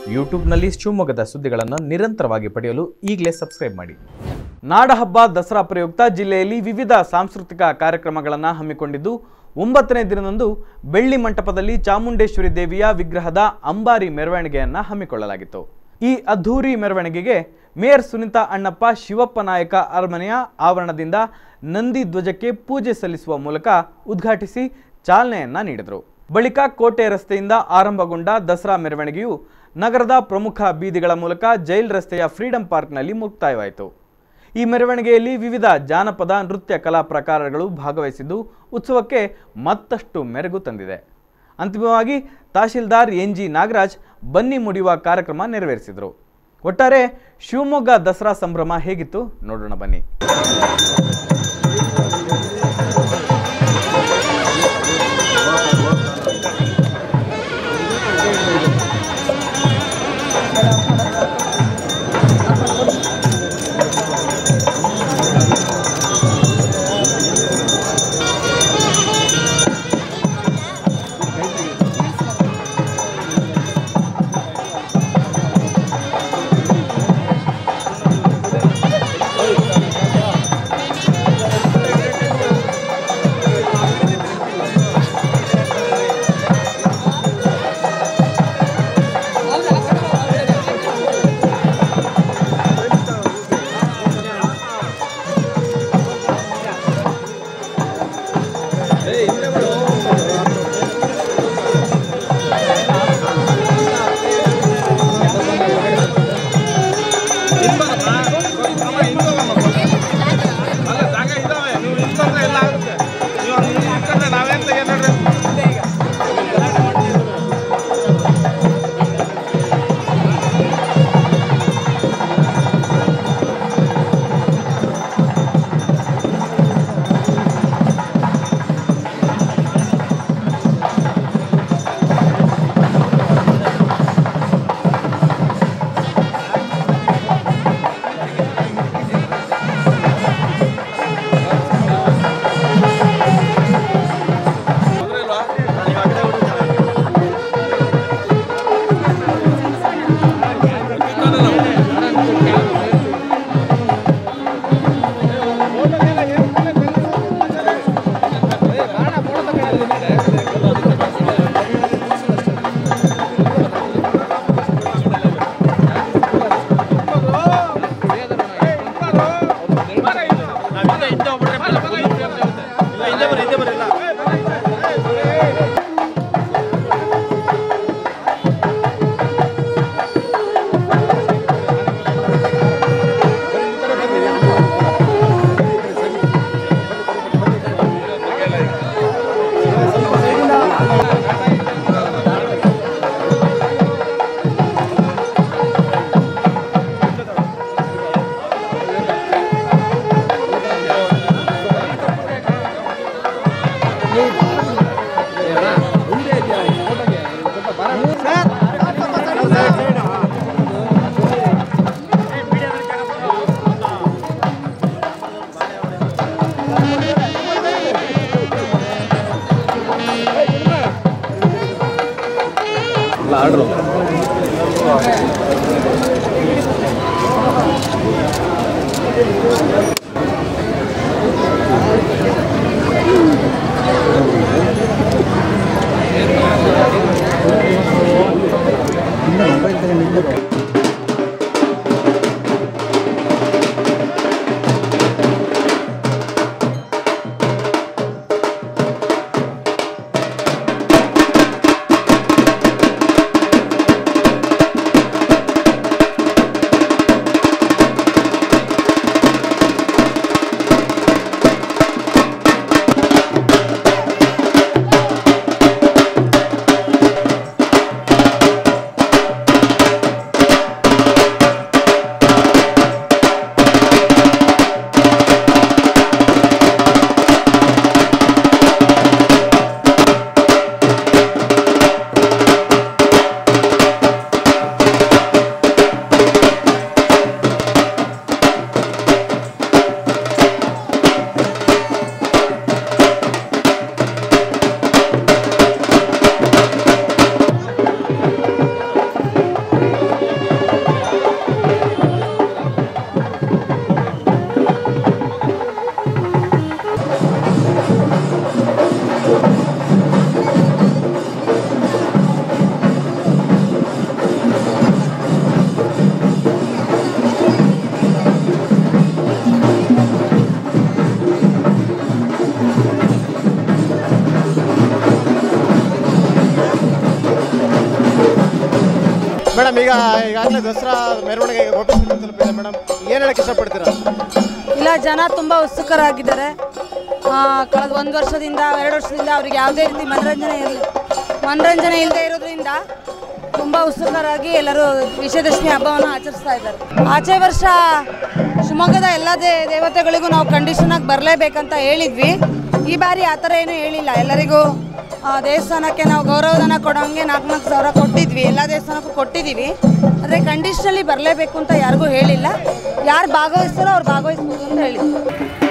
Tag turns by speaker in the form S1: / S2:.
S1: ಯೂಟ್ಯೂಬ್ನಲ್ಲಿ ಶಿವಮೊಗ್ಗದ ಸುದ್ದಿಗಳನ್ನು ನಿರಂತರವಾಗಿ ಪಡೆಯಲು ಈಗಲೇ ಸಬ್ಸ್ಕ್ರೈಬ್ ಮಾಡಿ ನಾಡಹಬ್ಬ ದಸರಾ ಪ್ರಯುಕ್ತ ಜಿಲ್ಲೆಯಲ್ಲಿ ವಿವಿಧ ಸಾಂಸ್ಕೃತಿಕ ಕಾರ್ಯಕ್ರಮಗಳನ್ನು ಹಮ್ಮಿಕೊಂಡಿದ್ದು ಒಂಬತ್ತನೇ ದಿನದಂದು ಬೆಳ್ಳಿ ಮಂಟಪದಲ್ಲಿ ಚಾಮುಂಡೇಶ್ವರಿ ದೇವಿಯ ವಿಗ್ರಹದ ಅಂಬಾರಿ ಮೆರವಣಿಗೆಯನ್ನು ಹಮ್ಮಿಕೊಳ್ಳಲಾಗಿತ್ತು ಈ ಅದ್ಧೂರಿ ಮೆರವಣಿಗೆಗೆ ಮೇಯರ್ ಸುನೀತಾ ಅಣ್ಣಪ್ಪ ಶಿವಪ್ಪ ನಾಯಕ ಅರಮನೆಯ ಆವರಣದಿಂದ ನಂದಿ ಧ್ವಜಕ್ಕೆ ಪೂಜೆ ಸಲ್ಲಿಸುವ ಮೂಲಕ ಉದ್ಘಾಟಿಸಿ ಚಾಲನೆಯನ್ನ ನೀಡಿದರು ಬಳಿಕ ಕೋಟೆ ರಸ್ತೆಯಿಂದ ಆರಂಭಗೊಂಡ ದಸರಾ ಮೆರವಣಿಗೆಯು ನಗರದ ಪ್ರಮುಖ ಬೀದಿಗಳ ಮೂಲಕ ಜೈಲ್ ರಸ್ತೆಯ ಫ್ರೀಡಂ ಪಾರ್ಕ್ನಲ್ಲಿ ಮುಕ್ತಾಯವಾಯಿತು ಈ ಮೆರವಣಿಗೆಯಲ್ಲಿ ವಿವಿಧ ಜಾನಪದ ನೃತ್ಯ ಕಲಾ ಪ್ರಕಾರಗಳು ಭಾಗವಹಿಸಿದ್ದು ಉತ್ಸವಕ್ಕೆ ಮತ್ತಷ್ಟು ಮೆರುಗು ತಂದಿದೆ ಅಂತಿಮವಾಗಿ ತಹಶೀಲ್ದಾರ್ ಎನ್ ಜಿ ನಾಗರಾಜ್ ಬನ್ನಿ ಮುಡಿಯುವ ಕಾರ್ಯಕ್ರಮ ನೆರವೇರಿಸಿದರು ಒಟ್ಟಾರೆ ಶಿವಮೊಗ್ಗ ದಸರಾ ಸಂಭ್ರಮ ಹೇಗಿತ್ತು ನೋಡೋಣ ಬನ್ನಿ
S2: ಮೇಡಮ್ ಈಗ ಈಗಾಗಲೇ ದಸರಾ ಮೆರವಣಿಗೆ ಗೋಪಿ ತಲುಪಿದೆ ಮೇಡಮ್ ಏನು ಹೇಳಕ್ಕೆ ಇಷ್ಟಪಡ್ತೀರಾ
S3: ಇಲ್ಲ ಜನ ತುಂಬ ಉತ್ಸುಕರಾಗಿದ್ದಾರೆ ಆ, ಕಳೆದ ಒಂದು ವರ್ಷದಿಂದ ಎರಡು ವರ್ಷದಿಂದ ಅವ್ರಿಗೆ ಯಾವುದೇ ರೀತಿ ಮನರಂಜನೆ ಇರಲಿ ಮನರಂಜನೆ ಇಲ್ಲದೆ ಇರೋದ್ರಿಂದ ತುಂಬ ಉತ್ಸುಕರಾಗಿ ಎಲ್ಲರೂ ವಿಜಯದಶಮಿ ಹಬ್ಬವನ್ನು ಆಚರಿಸ್ತಾ ಇದ್ದಾರೆ ಆಚೆ ವರ್ಷ ಶಿವಮೊಗ್ಗದ ಎಲ್ಲ ದೇ ದೇವತೆಗಳಿಗೂ ನಾವು ಕಂಡೀಷನಾಗಿ ಬರಲೇಬೇಕಂತ ಹೇಳಿದ್ವಿ ಈ ಬಾರಿ ಆ ಥರ ಏನೂ ಹೇಳಿಲ್ಲ ಎಲ್ಲರಿಗೂ ಆ, ದೇವಸ್ಥಾನಕ್ಕೆ ನಾವು ಗೌರವಧನ ಕೊಡೋಂಗೆ ನಾಲ್ಕು ನಾಲ್ಕು ಸಾವಿರ ಕೊಟ್ಟಿದ್ವಿ ಎಲ್ಲ ದೇವಸ್ಥಾನಕ್ಕೂ ಕೊಟ್ಟಿದ್ದೀವಿ ಆದರೆ ಕಂಡೀಷನಲ್ಲಿ ಬರಲೇಬೇಕು ಅಂತ ಯಾರಿಗೂ ಹೇಳಿಲ್ಲ ಯಾರು ಭಾಗವಹಿಸ್ತಾರೋ ಅವ್ರು ಭಾಗವಹಿಸ್ಬೋದು ಅಂತ ಹೇಳಿದ್ವಿ